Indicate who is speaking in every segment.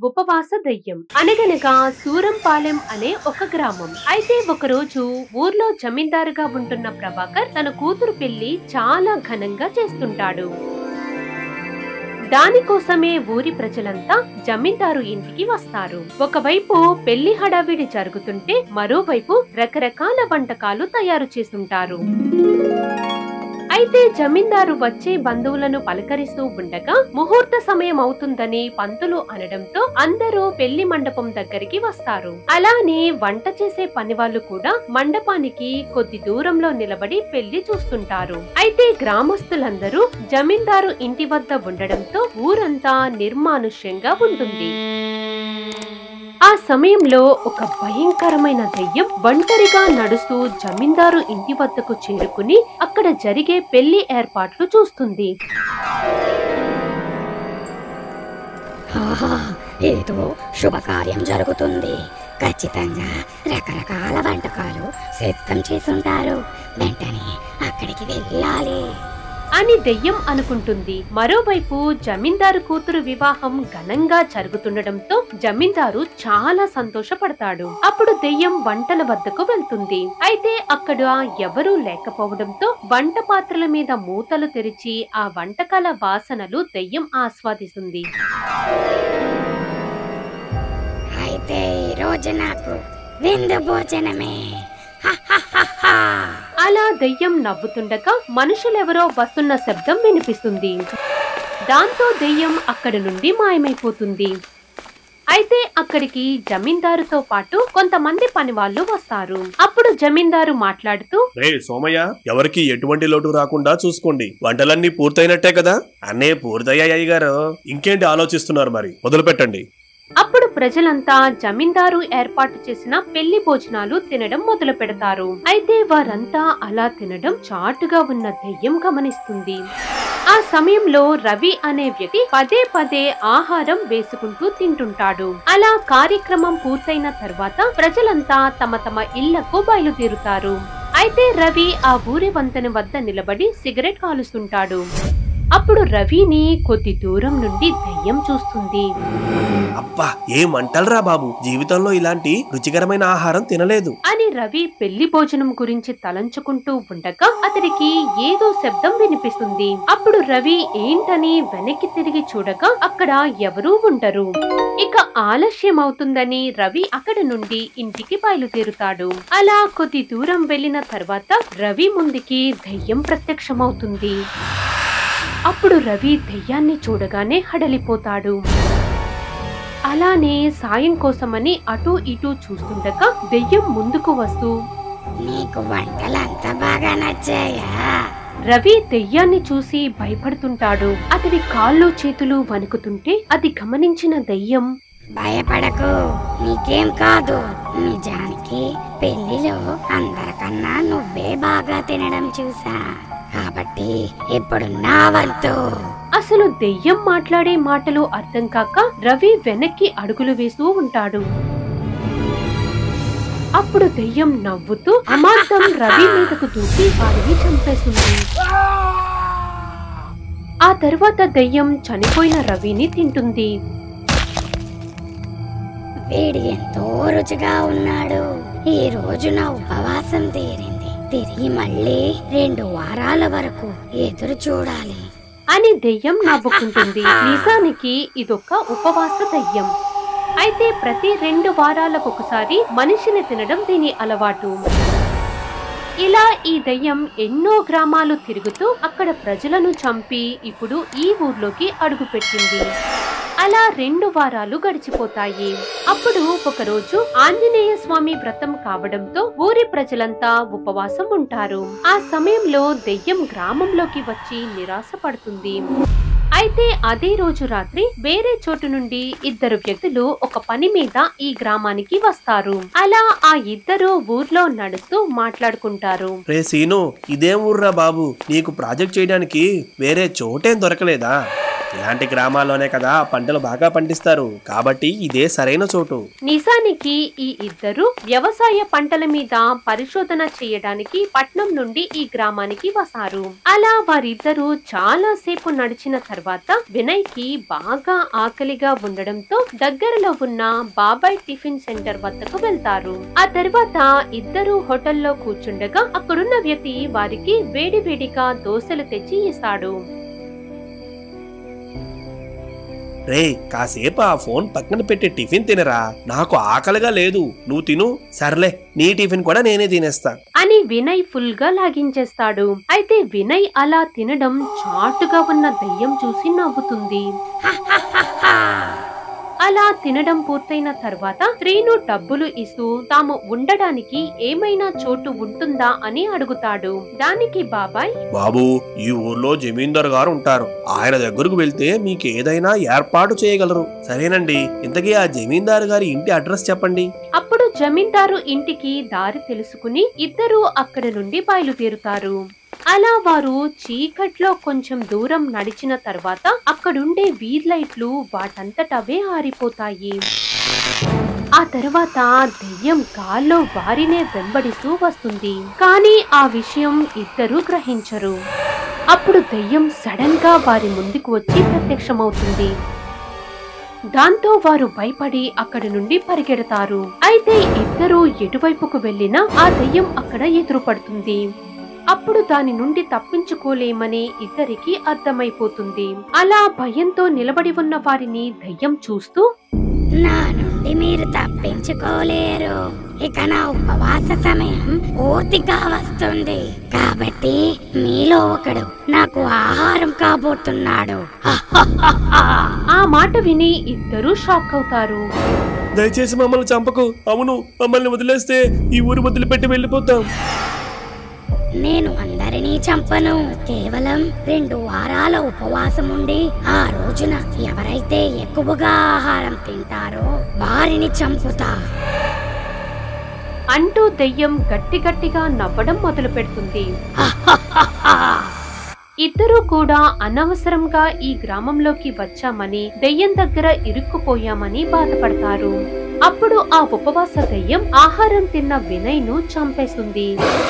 Speaker 1: ఉపవాస దయ్యం అనగనగా సూరంపాలెం అనే ఒక గ్రామం అయితే ఒకరోజు ఊర్లో జమీందారుగా ఉంటున్న ప్రభాకర్ తన కూతురు పెళ్లి చాలా ఘనంగా చేస్తుంటాడు దానికోసమే ఊరి ప్రజలంతా జమీందారు ఇంటికి వస్తారు ఒకవైపు పెళ్లి హడావిడి జరుగుతుంటే మరోవైపు రకరకాల వంటకాలు తయారు చేస్తుంటారు అయితే జమీందారు వచ్చే బంధువులను పలకరిస్తూ ఉండగా ముహూర్త సమయం అవుతుందని పంతులు అనడంతో అందరూ పెళ్లి మండపం దగ్గరికి వస్తారు అలానే వంట చేసే పని వాళ్ళు కూడా మండపానికి కొద్ది దూరంలో నిలబడి పెళ్లి చూస్తుంటారు అయితే గ్రామస్తులందరూ జమీందారు ఇంటి వద్ద ఉండడంతో ఊరంతా నిర్మానుష్యంగా ఉంటుంది ఆ సమయంలో ఒక భయంకరమైన దెయ్యం ఒంటరిగా నడుస్తూ జమీందారు ఇంటి వద్దకు చేరుకుని అక్కడ జరిగే పెళ్లి ఏర్పాట్లు చూస్తుంది
Speaker 2: ఆహా ఏదో శుభకార్యం జరుగుతుంది ఖచ్చితంగా రకరకాల వంటకాలు సిద్ధం చేసుంటారు వెంటనే అక్కడికి వెళ్ళాలి
Speaker 1: అని దెయ్యం అనుకుంటుంది మరోవైపు జమీందారు కూతురు వివాహం ఘనంగా జరుగుతుండటంతో జమీందారు చాలా సంతోషపడతాడు అప్పుడు దెయ్యం వంటల వద్దకు వెళ్తుంది అయితే అక్కడ ఎవరూ లేకపోవడంతో వంట పాత్రల మీద మూతలు తెరిచి ఆ వంటకాల వాసనలు దెయ్యం ఆస్వాదిస్తుంది
Speaker 2: అయితే ఈ రోజు నాకు విందు భోజనమే హహహహా.
Speaker 1: అలా దెయ్యం నవ్వుతుండగా మనుషులెవరో వస్తున్న శబ్దం వినిపిస్తుంది దాంతో దెయ్యం అక్కడి నుండి మాయమైపోతుంది అయితే అక్కడికి జమీందారుతో పాటు కొంతమంది పనివాళ్ళు వస్తారు అప్పుడు జమీందారు మాట్లాడుతూ
Speaker 3: రే సోమయ్య ఎవరికి ఎటువంటి లోటు రాకుండా చూసుకోండి వంటలన్నీ పూర్తయినట్టే కదా అన్నే పూర్తయ్యాయి గారు ఇంకేంటి ఆలోచిస్తున్నారు మరి మొదలు పెట్టండి
Speaker 1: అప్పుడు ప్రజలంతా జమీందారు ఏర్పాటు చేసిన పెళ్లి భోజనాలు తినడం మొదలు పెడతారు అయితే వారంతా అలా తినడం చాటుగా ఉన్న దెయ్యం గమనిస్తుంది ఆ సమయంలో రవి అనే వ్యక్తి పదే పదే ఆహారం వేసుకుంటూ తింటుంటాడు అలా కార్యక్రమం పూర్తయిన తర్వాత ప్రజలంతా తమ తమ ఇళ్లకు బయలుదేరుతారు అయితే రవి ఆ ఊరి వంతెన వద్ద నిలబడి సిగరెట్ కాలుస్తుంటాడు అప్పుడు రవిని కొద్ది దూరం నుండి దెయ్యం చూస్తుంది
Speaker 3: అబ్బా ఏం వంటలరా బాబు జీవితంలో ఇలాంటి రుచికరమైన ఆహారం తినలేదు
Speaker 1: అని రవి పెళ్లి భోజనం గురించి తలంచుకుంటూ ఉండగా అతడికి ఏదో శబ్దం వినిపిస్తుంది అప్పుడు రవి ఏంటని వెనక్కి తిరిగి చూడగా అక్కడ ఎవరూ ఉండరు ఇక ఆలస్యం అవుతుందని రవి అక్కడ నుండి ఇంటికి బయలుదేరుతాడు అలా కొద్ది దూరం వెళ్లిన తర్వాత రవి ముందుకి దెయ్యం ప్రత్యక్షమవుతుంది అప్పుడు రవి దెయ్యాన్ని చూడగానే హడలిపోతాడు అలానే సాయం కోసమని అటూ ఇటూ చూస్తుండగా దెయ్యం ముందుకు వస్తూ
Speaker 2: నీకు వంటలంతా బాగా నచ్చాయా
Speaker 1: రవి దెయ్యాన్ని చూసి భయపడుతుంటాడు అతడి కాళ్ళు చేతులు వణుకుతుంటే అది గమనించిన దెయ్యం
Speaker 2: భయపడకు నీకేం కాదు నిజానికి పెళ్లిలో అందరికన్నా నువ్వే బాగా తినడం చూసా కాబట్టి ఇప్పుడు నా వంతు
Speaker 1: అసలు దెయ్యం మాట్లాడే మాటలు అర్థం కాక రవి వెనక్కి అడుగులు వేస్తూ ఉంటాడు అప్పుడు దెయ్యం నవ్వుతూ అమాంతం రవి మీదకు దూకి వారిని చంపేస్తుంది ఆ తర్వాత దెయ్యం చనిపోయిన రవిని తింటుంది
Speaker 2: వీడు ఎంతో రుచిగా ఉన్నాడు ఈ రోజు నా ఉపవాసం తీరింది తిరిగి మళ్ళీ రెండు వారాల వరకు ఎదురు చూడాలి
Speaker 1: అని దెయ్యం నవ్వుకుంటుంది నిజానికి ఇదొక ఉపవాస దెయ్యం అయితే ప్రతి రెండు వారాలకు ఒకసారి మనిషిని తినడం దీని అలవాటు ఇలా ఈ దెయ్యం ఎన్నో గ్రామాలు తిరుగుతూ అక్కడ ప్రజలను చంపి ఇప్పుడు ఈ ఊర్లోకి అడుగుపెట్టింది అలా రెండు వారాలు గడిచిపోతాయి అప్పుడు ఒకరోజు ఆంజనేయ స్వామి వ్రతం కావడంతో ఊరి ప్రజలంతా ఉపవాసం ఉంటారు ఆ సమయంలో దెయ్యం గ్రామంలోకి వచ్చి నిరాశపడుతుంది అయితే అదే రోజు రాత్రి వేరే చోటు నుండి ఇద్దరు వ్యక్తులు ఒక పని మీద ఈ గ్రామానికి వస్తారు అలా ఆ ఇద్దరు ఊర్లో నడుస్తూ మాట్లాడుకుంటారు
Speaker 3: రే సీను ఇదేం ఊర్రా బాబు నీకు ప్రాజెక్ట్ చేయడానికి వేరే చోటేం దొరకలేదా ఇలాంటి గ్రామాల్లోనే కదా పంటలు బాగా పండిస్తారు కాబట్టి ఇదే సరైన చోటు
Speaker 1: నిజానికి ఈ ఇద్దరు వ్యవసాయ పంటల మీద పరిశోధన చేయడానికి పట్నం నుండి ఈ గ్రామానికి వస్తారు అలా వారిద్దరూ చాలా సేపు నడిచిన తర్వాత వినయ్ కి బాగా ఆకలిగా ఉండడంతో దగ్గరలో ఉన్న బాబాయ్ టిఫిన్ సెంటర్ వద్దకు వెళ్తారు ఆ తర్వాత ఇద్దరు హోటల్లో కూర్చుండగా అక్కడున్న వ్యక్తి వారికి వేడి వేడిగా దోశలు తెచ్చి ఇస్తాడు
Speaker 3: రే కాసేపు ఆ ఫోన్ పక్కన పెట్టి టిఫిన్ తినరా నాకు ఆకలిగా లేదు నువ్వు తిను సర్లే నీ టిఫిన్ కూడా నేనే తినేస్తా
Speaker 1: అని వినయ్ ఫుల్ గా లాగించేస్తాడు అయితే వినయ్ అలా తినడం చాటుగా ఉన్న దెయ్యం చూసి నవ్వుతుంది అలా తినడం పూర్తయిన తర్వాత శ్రీను డబ్బులు ఇస్తూ తాము ఉండడానికి ఏమైనా చోటు ఉంటుందా అని అడుగుతాడు దానికి బాబాయ్
Speaker 3: బాబు ఈ ఊర్లో జమీందార్ గారు ఉంటారు ఆయన దగ్గరకు వెళ్తే మీకు ఏదైనా ఏర్పాటు చేయగలరు సరేనండి ఇంతకీ ఆ జమీందారు గారి ఇంటి అడ్రస్ చెప్పండి
Speaker 1: అప్పుడు జమీందారు ఇంటికి దారి తెలుసుకుని ఇద్దరూ అక్కడి నుండి బయలుదేరుతారు అలా వారు చీకట్లో కొంచెం దూరం నడిచిన తర్వాత అక్కడుండే వీర్లైట్లు వాటంతటవే ఆరిపోతాయి ఆ తర్వాత దెయ్యం గాల్లో వారినే వెంబడిస్తూ వస్తుంది కానీ ఆ విషయం ఇద్దరూ గ్రహించరు అప్పుడు దెయ్యం సడన్ గా వారి ముందుకు వచ్చి ప్రత్యక్షమవుతుంది దాంతో వారు భయపడి అక్కడి నుండి పరిగెడతారు అయితే ఇద్దరు ఎటువైపుకు వెళ్ళినా ఆ దెయ్యం అక్కడ ఎదురుపడుతుంది అప్పుడు దాని నుండి తప్పించుకోలేమని ఇద్దరికి అర్థమైపోతుంది అలా భయంతో నిలబడి ఉన్న వారిని దెయ్యం చూస్తూ
Speaker 2: నా నుండి మీరు తప్పించుకోలేరు ఇక నా ఉపవాస సమయం పూర్తిగా వస్తుంది కాబట్టి మీలో ఒకడు నాకు ఆహారం కాబోతున్నాడు
Speaker 1: ఆ మాట విని ఇద్దరూ షాక్ అవుతారు
Speaker 3: దయచేసి మమ్మల్ని చంపకు అవును మమ్మల్ని వదిలేస్తే ఈ ఊరు వదిలిపెట్టి వెళ్ళిపోతాం
Speaker 2: నేను అందరినీ చంపను కేవలం రెండు వారాల ఉపవాసం ఉండి ఆ రోజున ఎవరైతే ఎక్కువగా ఆహారం తింటారో వారిని చంపుతా
Speaker 1: అంటూ దెయ్యం గట్టి గట్టిగా నవ్వడం మొదలు పెడుతుంది ఇద్దరూ కూడా అనవసరంగా ఈ గ్రామంలోకి వచ్చామని దెయ్యం దగ్గర ఇరుక్కుపోయామని బాధపడతారు అప్పుడు ఆ ఉపవాస దెయ్యం ఆహారం తిన్న వినయ్ ను చంపేస్తుంది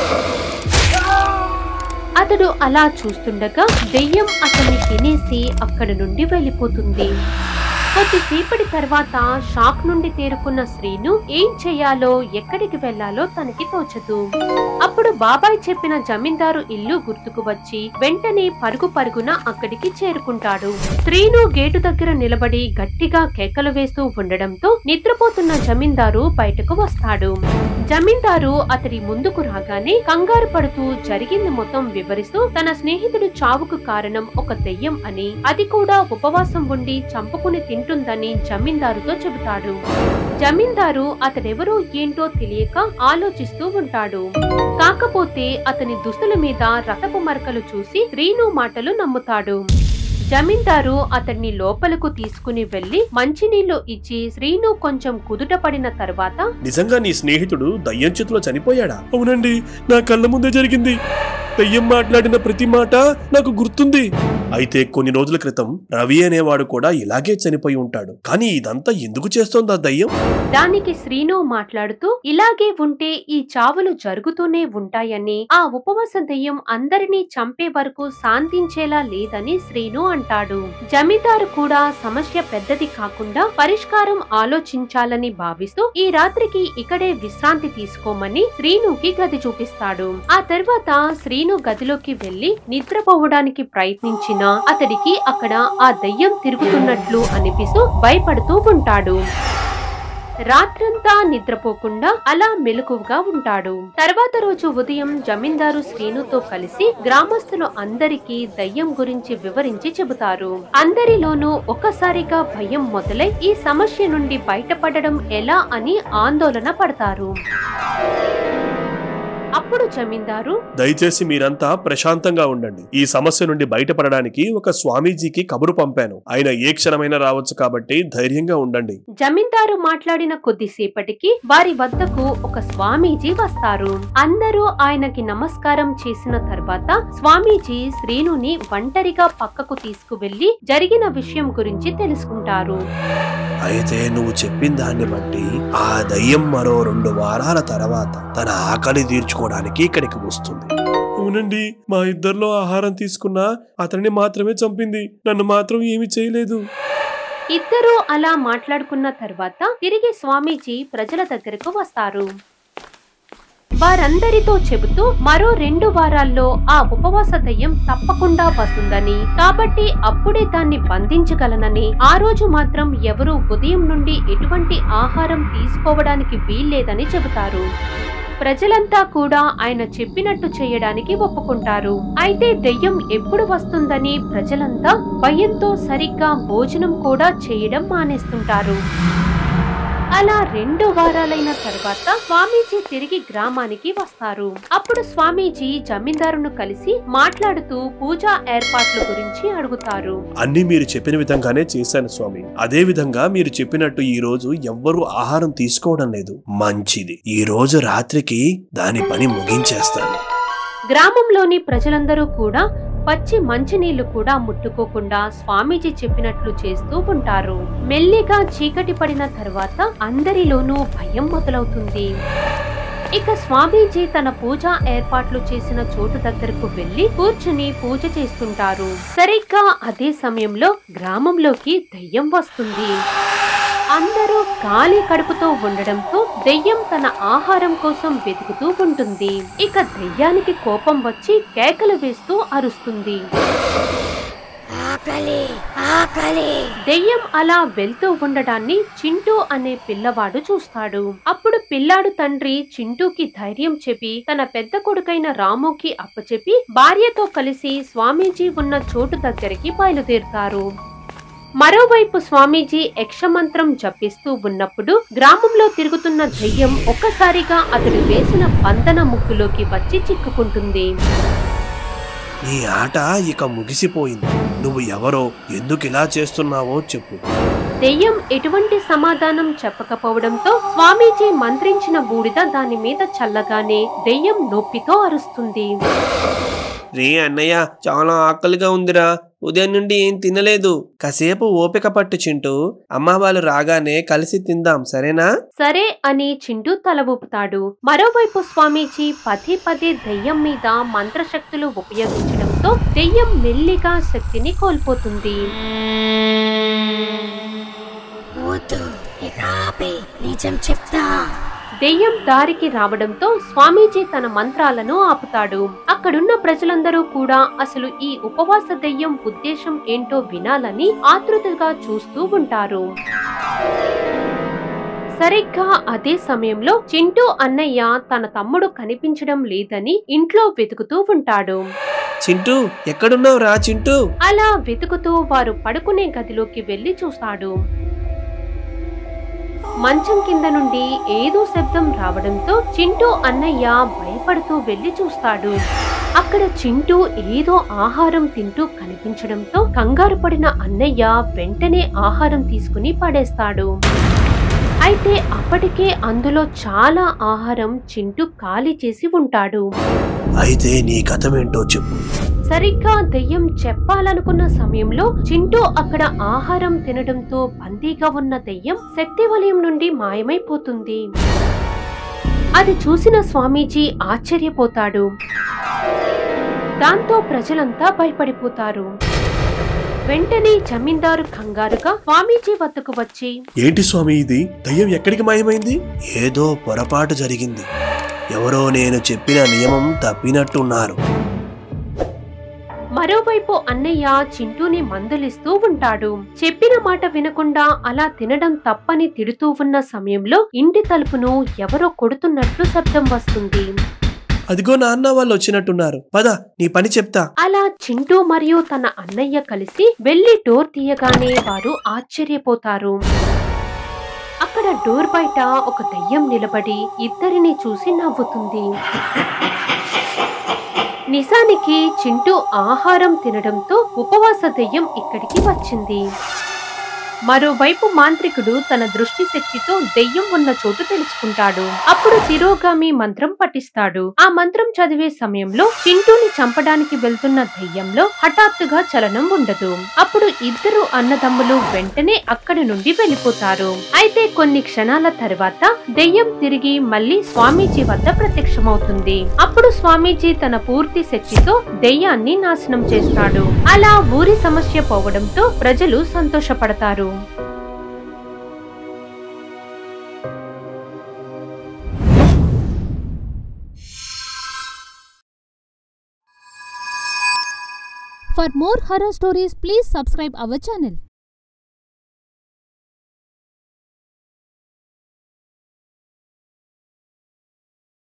Speaker 1: అతడు అలా చూస్తుండగా దెయ్యం అతన్ని తినేసి అక్కడి నుండి వెళ్ళిపోతుంది కొద్దిసేపటి తర్వాత షాక్ నుండి తేరుకున్న శ్రీను ఏం చేయాలో ఎక్కడికి వెళ్లాలో తనకి తోచదు అప్పుడు బాబాయ్ చెప్పిన జమీందారు ఇల్లు గుర్తుకు వచ్చి వెంటనే పరుగు పరుగున అక్కడికి చేరుకుంటాడు శ్రీను గేటు దగ్గర నిలబడి గట్టిగా కేకలు వేస్తూ ఉండడంతో నిద్రపోతున్న జమీందారు బయటకు వస్తాడు జమీందారు అతడి ముందుకు రాగానే కంగారు పడుతూ జరిగింది మొత్తం వివరిస్తూ తన స్నేహితుడు చావుకు కారణం ఒక దెయ్యం అని అది కూడా ఉపవాసం ఉండి చంపుకుని తింటుందని జమీందారుతో చెబుతాడు జమీందారు అతడెవరో ఏంటో తెలియక ఆలోచిస్తూ ఉంటాడు కాకపోతే అతని దుస్తుల మీద రతపు మరకలు చూసి శ్రీను మాటలు నమ్ముతాడు జమీందారు అతన్ని లోపలకు తీసుకుని వెళ్లి మంచినీళ్లు ఇచ్చి శ్రీను కొంచెం కుదుట పడిన తర్వాత
Speaker 3: నిజంగా నీ స్నేహితుడు దయ్యం చేతిలో చనిపోయాడా అవునండి నా కళ్ళ ముందే జరిగింది దయ్యం మాట్లాడిన ప్రతి మాట నాకు గుర్తుంది అయితే కొన్ని రోజుల క్రితం రవి అనేవాడు కూడా ఇలాగే చనిపోయి ఉంటాడు కానీ ఇదంతా ఎందుకు చేస్తోందా దయ్యం
Speaker 1: దానికి శ్రీను మాట్లాడుతూ ఇలాగే ఉంటే ఈ చావులు జరుగుతూనే ఉంటాయని ఆ ఉపవాస దెయ్యం అందరినీ చంపే వరకు శాంతించేలా లేదని శ్రీను అంటాడు జమీందారు కూడా సమస్య పెద్దది కాకుండా పరిష్కారం ఆలోచించాలని భావిస్తూ ఈ రాత్రికి ఇక్కడే విశ్రాంతి తీసుకోమని శ్రీనుకి గది చూపిస్తాడు ఆ తర్వాత శ్రీను గదిలోకి వెళ్లి నిద్రపోవడానికి ప్రయత్నించినా అతడికి అక్కడ ఆ దెయ్యం తిరుగుతున్నట్లు అనిపిస్తూ భయపడుతూ ఉంటాడు రాత్రంతా నిద్రపోకుండా అలా మెలకువగా ఉంటాడు తర్వాత రోజు ఉదయం జమీందారు శ్రీనుతో కలిసి గ్రామస్తులు అందరికీ దయ్యం గురించి వివరించి చెబుతారు అందరిలోనూ ఒక్కసారిగా భయం మొదలై ఈ సమస్య నుండి బయటపడడం ఎలా అని ఆందోళన పడతారు అప్పుడు అప్పుడు జమీందారు
Speaker 3: దయచేసి మీరంతా ప్రశాంతంగా ఉండండి ఈ సమస్య నుండి బయటపడడానికి ఒక స్వామీజీకి కబురు పంపాను ఆయన ఏ క్షణమైనా రావచ్చు కాబట్టి ధైర్యంగా ఉండండి
Speaker 1: జమీందారు మాట్లాడిన కొద్దిసేపటికి వారి వద్దకు ఒక స్వామీజీ వస్తారు అందరూ ఆయనకి నమస్కారం చేసిన తర్వాత స్వామీజీ శ్రీనుని ఒంటరిగా పక్కకు తీసుకువెళ్లి జరిగిన విషయం గురించి తెలుసుకుంటారు
Speaker 3: అయితే నువ్వు చెప్పిన దాన్ని బట్టి ఆ దయ్యం మరో రెండు వారాల తర్వాత తన ఆకలి తీర్చుకోవడానికి ఇక్కడికి వస్తుంది అవునండి మా ఇద్దరిలో ఆహారం తీసుకున్నా అతన్ని మాత్రమే చంపింది నన్ను మాత్రం ఏమి చేయలేదు
Speaker 1: ఇద్దరూ అలా మాట్లాడుకున్న తర్వాత తిరిగి స్వామీజీ ప్రజల దగ్గరకు వస్తారు వారందరితో చెబుతూ మరో రెండు వారాల్లో ఆ ఉపవాస దయ్యం తప్పకుండా వస్తుందని కాబట్టి అప్పుడే దాన్ని బంధించగలనని ఆ రోజు మాత్రం ఎవరూ ఉదయం నుండి ఎటువంటి ఆహారం తీసుకోవడానికి వీల్లేదని చెబుతారు ప్రజలంతా కూడా ఆయన చెప్పినట్టు చేయడానికి ఒప్పుకుంటారు అయితే దెయ్యం ఎప్పుడు వస్తుందని ప్రజలంతా భయంతో సరిగ్గా భోజనం కూడా చేయడం మానేస్తుంటారు అలా రెండు వారాలైన తర్వాత స్వామీజీ తిరిగి గ్రామానికి వస్తారు అప్పుడు స్వామీజీ జమీందారును కలిసి మాట్లాడుతూ పూజా ఏర్పాట్ల గురించి అడుగుతారు
Speaker 3: అన్ని మీరు చెప్పిన విధంగానే చేశాను స్వామి అదే విధంగా మీరు చెప్పినట్టు ఈ రోజు ఎవ్వరూ ఆహారం తీసుకోవడం లేదు మంచిది ఈ రోజు రాత్రికి దాని పని ముగించేస్తాను
Speaker 1: గ్రామంలోని ప్రజలందరూ కూడా పచ్చి మంచినీళ్లు కూడా ముట్టుకోకుండా స్వామీజీ చెప్పినట్లు చేస్తూ ఉంటారు మెల్లిగా చీకటి పడిన తర్వాత అందరిలోనూ భయం మొదలవుతుంది ఇక స్వామీజీ తన పూజా ఏర్పాట్లు చేసిన చోటు దగ్గరకు వెళ్లి కూర్చుని పూజ చేస్తుంటారు సరిగ్గా అదే సమయంలో గ్రామంలోకి దయ్యం వస్తుంది అందరూ ఖాళీ కడుపుతో ఉండడంతో దెయ్యం తన ఆహారం కోసం వెతుకుతూ ఉంటుంది ఇక దెయ్యానికి కోపం వచ్చి కేకలు వేస్తూ అరుస్తుంది
Speaker 2: ఆకలి ఆకలి
Speaker 1: దెయ్యం అలా వెళ్తూ ఉండడాన్ని చింటూ అనే పిల్లవాడు చూస్తాడు అప్పుడు పిల్లాడు తండ్రి చింటూకి ధైర్యం చెప్పి తన పెద్ద కొడుకైన రాముకి అప్పచెప్పి భార్యతో కలిసి స్వామీజీ ఉన్న చోటు దగ్గరికి బయలుదేరుతారు మరోవైపు స్వామీజీ యక్షమంత్రం జపిస్తూ ఉన్నప్పుడు గ్రామంలో తిరుగుతున్న దెయ్యం ఒక్కసారిగా అతడు వేసిన బంధన ముగ్గులోకి వచ్చి చిక్కుకుంటుంది
Speaker 3: నీ ఆట ఇక ముగిసిపోయింది నువ్వు ఎవరో ఎందుకు ఇలా చేస్తున్నావో చెప్పు
Speaker 1: దెయ్యం ఎటువంటి సమాధానం చెప్పకపోవడంతో స్వామీజీ మంత్రించిన బూడిద దాని మీద చల్లగానే దెయ్యం నొప్పితో అరుస్తుంది
Speaker 4: రే అన్నయ్య చాలా ఆకలిగా ఉందిరా ఉదయం నుండి ఏం తినలేదు కాసేపు ఓపిక పట్టు చింటూ అమ్మ వాళ్ళు రాగానే కలిసి తిందాం సరేనా
Speaker 1: సరే అని చింటూ తల ఊపుతాడు మరోవైపు స్వామీజీ పదే పదే దెయ్యం మీద మంత్రశక్తులు ఉపయోగించడంతో దెయ్యం మెల్లిగా శక్తిని కోల్పోతుంది
Speaker 2: వద్దు ఇక ఆపి నిజం చెప్తా
Speaker 1: దెయ్యం దారికి రావడంతో స్వామీజీ తన మంత్రాలను ఆపుతాడు అక్కడున్న ప్రజలందరూ కూడా అసలు ఈ ఉపవాస దెయ్యం ఉద్దేశం ఏంటో వినాలని ఆతృతగా చూస్తూ ఉంటారు సరిగ్గా అదే సమయంలో చింటూ అన్నయ్య తన తమ్ముడు కనిపించడం లేదని ఇంట్లో వెతుకుతూ ఉంటాడు
Speaker 4: చింటూ ఎక్కడున్నావు రా చింటూ
Speaker 1: అలా వెతుకుతూ వారు పడుకునే గదిలోకి వెళ్లి చూస్తాడు మంచం కింద నుండి ఏదో శబ్దం రావడంతో చింటూ అన్నయ్య భయపడుతూ వెళ్లి చూస్తాడు అక్కడ చింటూ ఏదో ఆహారం తింటూ కనిపించడంతో కంగారు పడిన అన్నయ్య వెంటనే ఆహారం తీసుకుని పడేస్తాడు అయితే అప్పటికే అందులో చాలా ఆహారం చింటూ ఖాళీ చేసి ఉంటాడు
Speaker 3: అయితే నీ కథమేంటో చెప్పు
Speaker 1: సరిగ్గా దెయ్యం చెప్పాలనుకున్న సమయంలో చింటూ అక్కడ ఆహారం తినడంతో బందీగా ఉన్న దెయ్యం శక్తి వలయం నుండి మాయమైపోతుంది అది చూసిన స్వామీజీ ఆశ్చర్యపోతాడు దాంతో ప్రజలంతా భయపడిపోతారు వెంటనే జమీందారు కంగారుగా స్వామీజీ వద్దకు వచ్చి
Speaker 3: ఏంటి స్వామి ఇది దయ్యం ఎక్కడికి మాయమైంది ఏదో పొరపాటు జరిగింది ఎవరో నేను చెప్పిన నియమం తప్పినట్టున్నారు
Speaker 1: మరోవైపు అన్నయ్య చింటూని మందులిస్తూ ఉంటాడు చెప్పిన మాట వినకుండా అలా తినడం తప్పని తిడుతూ ఉన్న సమయంలో ఇంటి తలుపును ఎవరో కొడుతున్నట్లు శబ్దం వస్తుంది
Speaker 4: అదిగో నాన్న వాళ్ళు వచ్చినట్టున్నారు పద నీ పని చెప్తా
Speaker 1: అలా చింటూ మరియు తన అన్నయ్య కలిసి వెళ్లి డోర్ తీయగానే వారు ఆశ్చర్యపోతారు అక్కడ అక్కడ డోర్ బయట ఒక దెయ్యం నిలబడి ఇద్దరిని చూసి నవ్వుతుంది నిజానికి చింటూ ఆహారం తినడంతో ఉపవాస దెయ్యం ఇక్కడికి వచ్చింది మరోవైపు మాంత్రికుడు తన దృష్టి శక్తితో దెయ్యం ఉన్న చోటు తెలుసుకుంటాడు అప్పుడు తిరోగామి మంత్రం పఠిస్తాడు ఆ మంత్రం చదివే సమయంలో చింటూని చంపడానికి వెళ్తున్న దెయ్యంలో హఠాత్తుగా చలనం ఉండదు అప్పుడు ఇద్దరు అన్నదమ్ములు వెంటనే అక్కడి నుండి వెళ్ళిపోతారు అయితే కొన్ని క్షణాల తర్వాత దెయ్యం తిరిగి మళ్ళీ స్వామీజీ వద్ద ప్రత్యక్షమవుతుంది అప్పుడు స్వామీజీ తన పూర్తి శక్తితో దెయ్యాన్ని నాశనం చేస్తాడు అలా ఊరి సమస్య పోవడంతో ప్రజలు సంతోషపడతారు
Speaker 5: For more horror stories, please subscribe our channel.